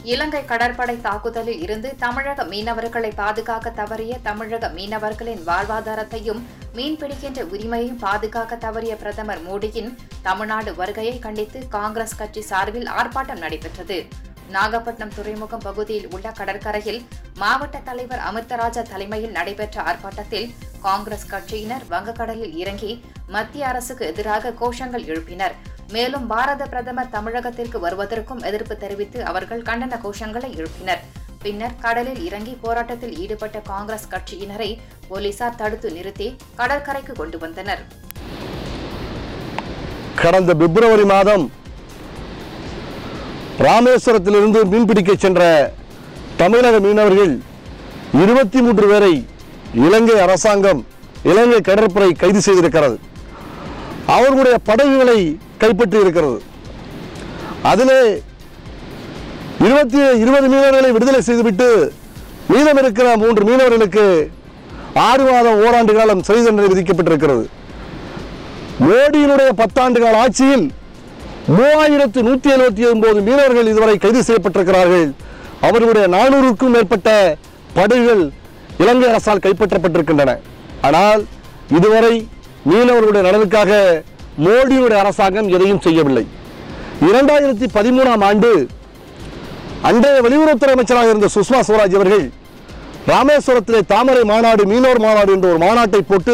இலங்கை கடற்படை தாக்குதலில் இருந்து தமிழக மீனவர்களை பாதுகாக்க தவறிய தமிழக மீனவர்களின் வாழ்வாதாரத்தையும் மீன்பிடிக்கின்ற உரிமையையும் பாதுகாக்க தவறிய பிரதமர் மோடியின் தமிழ்நாடு வருகையை கண்டித்து காங்கிரஸ் கட்சி சார்பில் ஆர்ப்பாட்டம் நடைபெற்றது நாகப்பட்டினம் துறைமுகம் பகுதியில் உள்ள கடற்கரையில் மாவட்ட தலைவர் அமிர்தராஜா தலைமையில் நடைபெற்ற ஆர்ப்பாட்டத்தில் காங்கிரஸ் கட்சியினர் வங்கக்கடலில் இறங்கி மத்திய அரசுக்கு எதிராக கோஷங்கள் எழுப்பினர் மேலும் பாரத பிரதமர் தமிழகத்திற்கு வருவதற்கும் எதிர்ப்பு தெரிவித்து அவர்கள் கண்டன கோஷங்களை எழுப்பினர் பின்னர் கடலில் இறங்கி போராட்டத்தில் ஈடுபட்ட காங்கிரஸ் கட்சியினரை போலீசார் தடுத்து நிறுத்தி கடற்கரைக்கு கொண்டு வந்தனர் கடந்த பிப்ரவரி மாதம் ராமேஸ்வரத்திலிருந்து மீன்பிடிக்க சென்ற தமிழக மீனவர்கள் இருபத்தி மூன்று பேரை இலங்கை அரசாங்கம் இலங்கை கடற்படை கைது செய்திருக்கிறது அவர்களுடைய படகுகளை கைப்பற்றி இருக்கிறது அதிலே இருபத்தி இருபது மீனவர்களை விடுதலை செய்துவிட்டு மீதம் இருக்கிற மூன்று மீனவர்களுக்கு ஆறு மாதம் ஓராண்டு காலம் சிறை தண்டனை விதிக்கப்பட்டிருக்கிறது மோடியினுடைய பத்தாண்டு கால ஆட்சியில் மூவாயிரத்து நூற்றி எழுபத்தி ஒன்பது மீனவர்கள் இதுவரை கைது செய்யப்பட்டிருக்கிறார்கள் அவர்களுடைய நானூறுக்கும் மேற்பட்ட படகுகள் இலங்கை அரசால் கைப்பற்றப்பட்டிருக்கின்றன ஆனால் இதுவரை மீனவர்களுடைய நலனுக்காக மோடியுடைய அரசாங்கம் எதையும் செய்யவில்லை இரண்டாயிரத்தி பதிமூணாம் ஆண்டு அன்றைய வெளியுறவுத்துறை அமைச்சராக இருந்த சுஷ்மா ஸ்வராஜ் அவர்கள் ராமேஸ்வரத்திலே தாமரை மாநாடு மீனவர் மாநாடு என்ற ஒரு மாநாட்டை போட்டு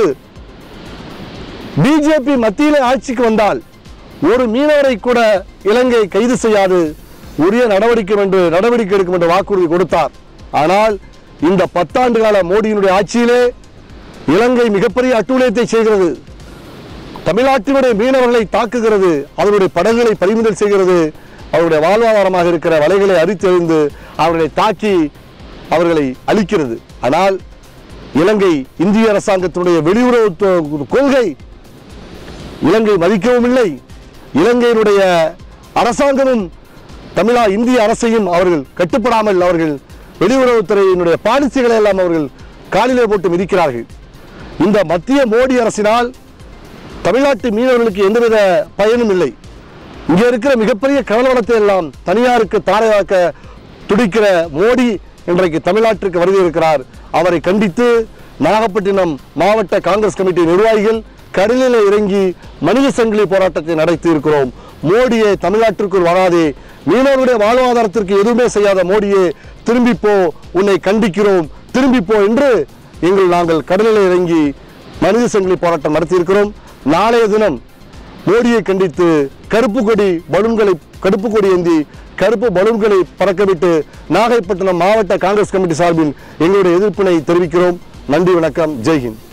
பிஜேபி மத்தியிலே ஆட்சிக்கு வந்தால் ஒரு மீனவரை கூட இலங்கை கைது செய்யாது உரிய நடவடிக்கை என்று நடவடிக்கை எடுக்கும் என்று வாக்குறுதி கொடுத்தார் ஆனால் இந்த பத்தாண்டு கால மோடியினுடைய ஆட்சியிலே இலங்கை மிகப்பெரிய அட்டூழியத்தை செய்கிறது தமிழ்நாட்டினுடைய மீனவர்களை தாக்குகிறது அவருடைய படகுகளை பறிமுதல் செய்கிறது அவருடைய வாழ்வாதாரமாக இருக்கிற வலைகளை அரித்தெறிந்து அவர்களை தாக்கி அவர்களை அழிக்கிறது ஆனால் இலங்கை இந்திய அரசாங்கத்தினுடைய வெளியுறவு கொள்கை இலங்கை மதிக்கவும் இல்லை இலங்கையினுடைய அரசாங்கமும் தமிழா இந்திய அரசையும் அவர்கள் கட்டுப்படாமல் அவர்கள் வெளியுறவுத்துறையினுடைய பாலிசிகளை எல்லாம் அவர்கள் காலிலே போட்டு மிதிக்கிறார்கள் இந்த மத்திய மோடி அரசினால் தமிழ்நாட்டு மீனவர்களுக்கு எந்தவித பயனும் இல்லை இங்கே இருக்கிற மிகப்பெரிய கடல் வளத்தை எல்லாம் தனியாருக்கு தாரையாக்க துடிக்கிற மோடி இன்றைக்கு தமிழ்நாட்டிற்கு வருகை இருக்கிறார் அவரை கண்டித்து நாகப்பட்டினம் மாவட்ட காங்கிரஸ் கமிட்டி நிர்வாகிகள் கடலில் இறங்கி மனித சங்கிலி போராட்டத்தை நடத்தி இருக்கிறோம் மோடியே தமிழ்நாட்டிற்குள் வராதே மீனவர்களுடைய வாழ்வாதாரத்திற்கு எதுவுமே செய்யாத மோடியே திரும்பி போ உன்னை கண்டிக்கிறோம் திரும்பி போ என்று எங்கள் நாங்கள் கடலில் இறங்கி மனித சங்கிலி போராட்டம் நடத்தியிருக்கிறோம் நாளைய தினம் மோடியை கண்டித்து கருப்பு கொடி பலூன்களை கருப்பு கொடி ஏந்தி கருப்பு பலூன்களை பறக்கவிட்டு நாகைப்பட்டினம் மாவட்ட காங்கிரஸ் கமிட்டி சார்பில் எங்களுடைய எதிர்ப்பினை தெரிவிக்கிறோம் நன்றி வணக்கம் ஜெய்ஹிந்த்